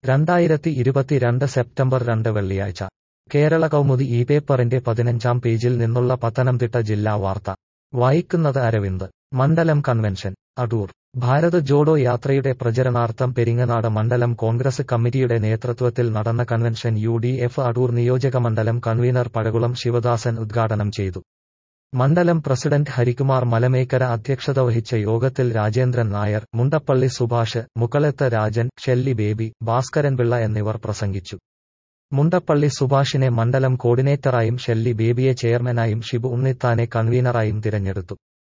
രണ്ടായിരത്തി ഇരുപത്തിരണ്ട് സെപ്റ്റംബർ രണ്ട് വെള്ളിയാഴ്ച കേരള കൗമുദി ഈ പേപ്പറിന്റെ പതിനഞ്ചാം പേജിൽ നിന്നുള്ള പത്തനംതിട്ട ജില്ലാ വാർത്ത വായിക്കുന്നത് അരവിന്ദ് മണ്ഡലം കൺവെൻഷൻ അടൂർ ഭാരത് ജോഡോ യാത്രയുടെ പ്രചരണാർത്ഥം പെരിങ്ങനാട് മണ്ഡലം കോൺഗ്രസ് കമ്മിറ്റിയുടെ നേതൃത്വത്തിൽ നടന്ന convention U D F Adoor നിയോജക മണ്ഡലം കൺവീനർ പഴകുളം ശിവദാസൻ ഉദ്ഘാടനം ചെയ്തു മണ്ഡലം പ്രസിഡന്റ് ഹരികുമാർ മലമേക്കര അധ്യക്ഷത വഹിച്ച യോഗത്തിൽ രാജേന്ദ്രൻ നായർ മുണ്ടപ്പള്ളി സുഭാഷ് മുക്കളത്ത് രാജൻ ഷെല്ലി ബേബി ഭാസ്കരൻപിള്ള എന്നിവർ പ്രസംഗിച്ചു മുണ്ടപ്പള്ളി സുഭാഷിനെ മണ്ഡലം കോർഡിനേറ്ററായും ഷെല്ലി ബേബിയെ ചെയർമാനായും ഷിബു ഉണ്ണിത്താനെ കൺവീനറായും തിരഞ്ഞെടുത്തു